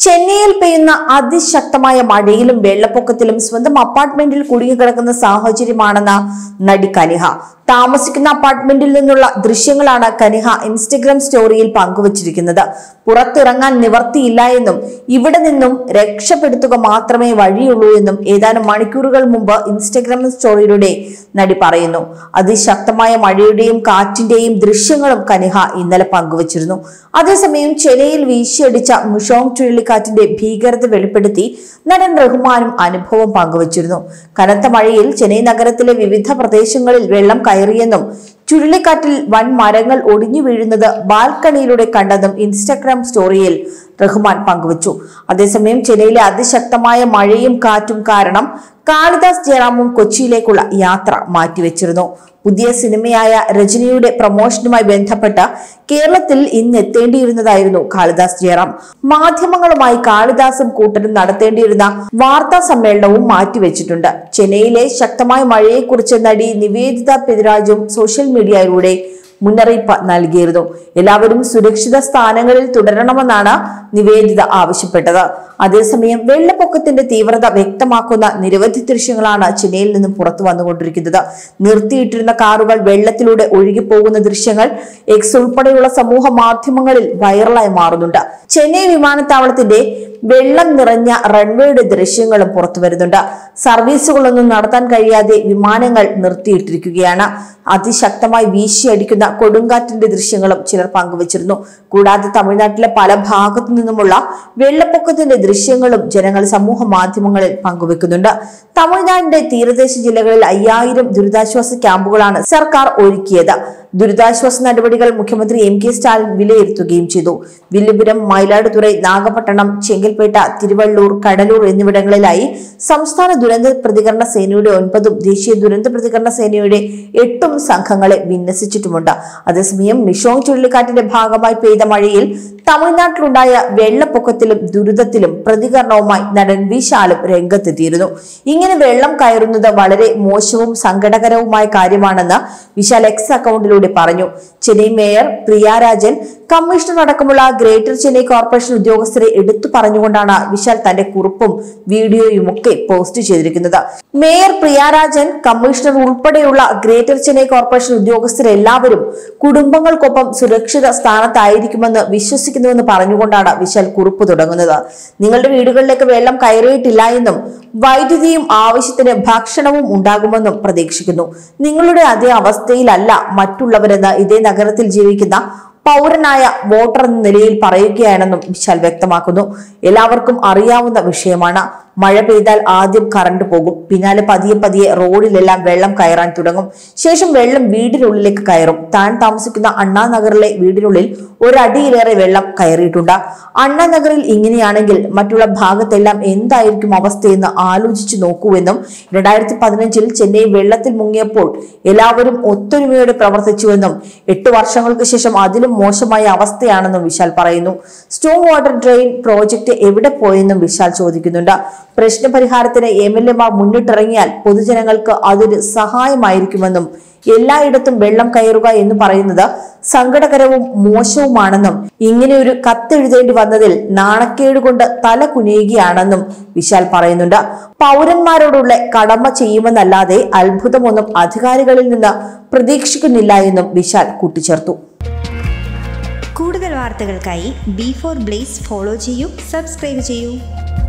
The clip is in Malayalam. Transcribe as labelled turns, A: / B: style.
A: ചെന്നൈയിൽ പെയ്യുന്ന അതിശക്തമായ മഴയിലും വെള്ളപ്പൊക്കത്തിലും സ്വന്തം അപ്പാർട്ട്മെന്റിൽ കുടുങ്ങിക്കിടക്കുന്ന സാഹചര്യമാണെന്ന് നടി കനിഹ താമസിക്കുന്ന അപ്പാർട്ട്മെന്റിൽ നിന്നുള്ള ദൃശ്യങ്ങളാണ് കനിഹ ഇൻസ്റ്റഗ്രാം സ്റ്റോറിയിൽ പങ്കുവച്ചിരിക്കുന്നത് പുറത്തിറങ്ങാൻ നിവർത്തിയില്ല എന്നും ഇവിടെ നിന്നും രക്ഷപ്പെടുത്തുക മാത്രമേ വഴിയുള്ളൂ എന്നും ഏതാനും മണിക്കൂറുകൾ മുമ്പ് ഇൻസ്റ്റഗ്രാം സ്റ്റോറിയിലൂടെ നടി പറയുന്നു അതിശക്തമായ മഴയുടെയും കാറ്റിന്റെയും ദൃശ്യങ്ങളും കനിഹ ഇന്നലെ പങ്കുവച്ചിരുന്നു അതേസമയം ചെന്നൈയിൽ വീശിയടിച്ച മുഷോങ് ചുഴലിക്കാറ്റിന്റെ ഭീകരത വെളിപ്പെടുത്തി നടൻ റഹ്മാനും അനുഭവം പങ്കുവച്ചിരുന്നു കനത്ത മഴയിൽ ചെന്നൈ നഗരത്തിലെ വിവിധ പ്രദേശങ്ങളിൽ വെള്ളം കയറിയെന്നും ചുഴലിക്കാറ്റിൽ വൻ മരങ്ങൾ ഒടിഞ്ഞു വീഴുന്നത് ബാൽക്കണിയിലൂടെ കണ്ടെന്നും ഇൻസ്റ്റഗ്രാം സ്റ്റോറിയിൽ റഹ്മാൻ പങ്കുവച്ചു അതേസമയം ചെന്നൈയിലെ അതിശക്തമായ മഴയും കാറ്റും കാരണം കാളിദാസ് ജയറാമും കൊച്ചിയിലേക്കുള്ള യാത്ര മാറ്റിവെച്ചിരുന്നു പുതിയ സിനിമയായ രജനിയുടെ പ്രൊമോഷനുമായി ബന്ധപ്പെട്ട് കേരളത്തിൽ ഇന്ന് എത്തേണ്ടിയിരുന്നതായിരുന്നു കാളിദാസ് ജയറാം മാധ്യമങ്ങളുമായി കാളിദാസും കൂട്ടരും നടത്തേണ്ടിയിരുന്ന വാർത്താ സമ്മേളനവും മാറ്റിവെച്ചിട്ടുണ്ട് ചെന്നൈയിലെ ശക്തമായ മഴയെക്കുറിച്ച് നടി നിവേദിത പെതിരാജും സോഷ്യൽ മീഡിയയിലൂടെ മുന്നറിയിപ്പ് നൽകിയിരുന്നു എല്ലാവരും സുരക്ഷിത സ്ഥാനങ്ങളിൽ തുടരണമെന്നാണ് നിവേദിത ആവശ്യപ്പെട്ടത് അതേസമയം വെള്ളപ്പൊക്കത്തിന്റെ തീവ്രത വ്യക്തമാക്കുന്ന നിരവധി ദൃശ്യങ്ങളാണ് ചെന്നൈയിൽ നിന്നും പുറത്തു വന്നുകൊണ്ടിരിക്കുന്നത് നിർത്തിയിട്ടിരുന്ന കാറുകൾ വെള്ളത്തിലൂടെ ഒഴുകിപ്പോകുന്ന ദൃശ്യങ്ങൾ എക്സ് ഉൾപ്പെടെയുള്ള സമൂഹ മാധ്യമങ്ങളിൽ വൈറലായി മാറുന്നുണ്ട് ചെന്നൈ വിമാനത്താവളത്തിന്റെ വെള്ളം നിറഞ്ഞ റൺവേയുടെ ദൃശ്യങ്ങളും പുറത്തു വരുന്നുണ്ട് സർവീസുകളൊന്നും നടത്താൻ കഴിയാതെ വിമാനങ്ങൾ നിർത്തിയിട്ടിരിക്കുകയാണ് അതിശക്തമായി വീശിയടിക്കുന്ന കൊടുങ്കാറ്റിന്റെ ദൃശ്യങ്ങളും ചിലർ പങ്കുവച്ചിരുന്നു കൂടാതെ തമിഴ്നാട്ടിലെ പല ഭാഗത്തു നിന്നുമുള്ള വെള്ളപ്പൊക്കത്തിന്റെ ദൃശ്യങ്ങളും ജനങ്ങൾ സമൂഹ മാധ്യമങ്ങളിൽ പങ്കുവെക്കുന്നുണ്ട് തമിഴ്നാടിന്റെ തീരദേശ ജില്ലകളിൽ അയ്യായിരം ദുരിതാശ്വാസ ക്യാമ്പുകളാണ് സർക്കാർ ഒരുക്കിയത് ദുരിതാശ്വാസ നടപടികൾ മുഖ്യമന്ത്രി എം കെ സ്റ്റാലിൻ വിലയിരുത്തുകയും ചെയ്തു വില്ലുപുരം മയിലാടുതുറൈ നാഗപട്ടണം ചെങ്കൽപ്പേട്ട തിരുവള്ളൂർ കടലൂർ എന്നിവിടങ്ങളിലായി സംസ്ഥാന ദുരന്ത പ്രതികരണ സേനയുടെ ഒൻപതും ദേശീയ ദുരന്ത പ്രതികരണ സേനയുടെ എട്ടും സംഘങ്ങളെ വിന്യസിച്ചിട്ടുമുണ്ട് അതേസമയം മിഷോങ് ചുഴലിക്കാറ്റിന്റെ ഭാഗമായി പെയ്ത മഴയിൽ തമിഴ്നാട്ടിലുണ്ടായ വെള്ളപ്പൊക്കത്തിലും ദുരിതത്തിലും പ്രതികരണവുമായി നടൻ വിശാലും രംഗത്തെത്തിയിരുന്നു ഇങ്ങനെ വെള്ളം കയറുന്നത് വളരെ മോശവും സങ്കടകരവുമായ കാര്യമാണെന്ന് വിശാൽ എക്സ് അക്കൗണ്ടിലൂടെ പറഞ്ഞു ചെന്നൈ മേയർ പ്രിയാരാജൻ കമ്മീഷണർ അടക്കമുള്ള ഗ്രേറ്റർ ചെന്നൈ കോർപ്പറേഷൻ ഉദ്യോഗസ്ഥരെ എടുത്തു പറഞ്ഞുകൊണ്ടാണ് വിശാൽ തന്റെ കുറിപ്പും വീഡിയോയും ഒക്കെ പോസ്റ്റ് ചെയ്തിരിക്കുന്നത് മേയർ പ്രിയാരാജൻ കമ്മീഷണർ ഉൾപ്പെടെയുള്ള ഗ്രേറ്റർ ചെന്നൈ കോർപ്പറേഷൻ ഉദ്യോഗസ്ഥരെല്ലാവരും കുടുംബങ്ങൾക്കൊപ്പം സുരക്ഷിത സ്ഥാനത്തായിരിക്കുമെന്ന് വിശ്വസിക്കുന്നുവെന്ന് പറഞ്ഞുകൊണ്ടാണ് വിശാൽ കുറിപ്പ് തുടങ്ങുന്നത് നിങ്ങളുടെ വീടുകളിലേക്ക് വെള്ളം കയറിയിട്ടില്ല എന്നും വൈദ്യുതിയും ആവശ്യത്തിന് ഭക്ഷണവും ഉണ്ടാകുമെന്നും പ്രതീക്ഷിക്കുന്നു നിങ്ങളുടെ അതേ അവസ്ഥയിലല്ല മറ്റുള്ളവരെന്ന് ഇതേ നഗരത്തിൽ ജീവിക്കുന്ന പൗരനായ വോട്ടർ എന്ന നിലയിൽ പറയുകയാണെന്നും വിശാൽ വ്യക്തമാക്കുന്നു എല്ലാവർക്കും അറിയാവുന്ന വിഷയമാണ് മഴ പെയ്താൽ ആദ്യം കറണ്ട് പോകും പിന്നാലെ പതിയെ പതിയെ റോഡിലെല്ലാം വെള്ളം കയറാൻ തുടങ്ങും ശേഷം വെള്ളം വീടിനുള്ളിലേക്ക് കയറും താൻ താമസിക്കുന്ന അണ്ണാ നഗറിലെ വീടിനുള്ളിൽ ഒരടിയിലേറെ വെള്ളം കയറിയിട്ടുണ്ട് അണ്ണാ നഗറിൽ ഇങ്ങനെയാണെങ്കിൽ മറ്റുള്ള ഭാഗത്തെല്ലാം എന്തായിരിക്കും അവസ്ഥയെന്ന് ആലോചിച്ചു നോക്കൂവെന്നും രണ്ടായിരത്തി പതിനഞ്ചിൽ ചെന്നൈ വെള്ളത്തിൽ മുങ്ങിയപ്പോൾ എല്ലാവരും ഒത്തൊരുമയോടെ പ്രവർത്തിച്ചുവെന്നും എട്ട് വർഷങ്ങൾക്ക് ശേഷം അതിലും മോശമായ അവസ്ഥയാണെന്നും വിശാൽ പറയുന്നു സ്റ്റോം വാട്ടർ ഡ്രെയിൻ പ്രോജക്റ്റ് എവിടെ പോയെന്നും വിശാൽ ചോദിക്കുന്നുണ്ട് പ്രശ്നപരിഹാരത്തിന് എം എൽ എമാർ മുന്നിട്ടിറങ്ങിയാൽ പൊതുജനങ്ങൾക്ക് അതൊരു സഹായമായിരിക്കുമെന്നും എല്ലായിടത്തും വെള്ളം കയറുക എന്ന് പറയുന്നത് സങ്കടകരവും മോശവുമാണെന്നും ഇങ്ങനെ ഒരു കത്തെഴുതേണ്ടി വന്നതിൽ നാണക്കേട് കൊണ്ട് തല കുനിയുകയാണെന്നും വിശാൽ പറയുന്നുണ്ട് പൗരന്മാരോടുള്ള കടമ ചെയ്യുമെന്നല്ലാതെ അത്ഭുതമൊന്നും അധികാരികളിൽ നിന്ന് പ്രതീക്ഷിക്കുന്നില്ല എന്നും വിശാൽ കൂട്ടിച്ചേർത്തു
B: കൂടുതൽ വാർത്തകൾക്കായി ബി ഫോർ ബ്ലേസ് ഫോളോ ചെയ്യൂ സബ്സ്ക്രൈബ് ചെയ്യൂ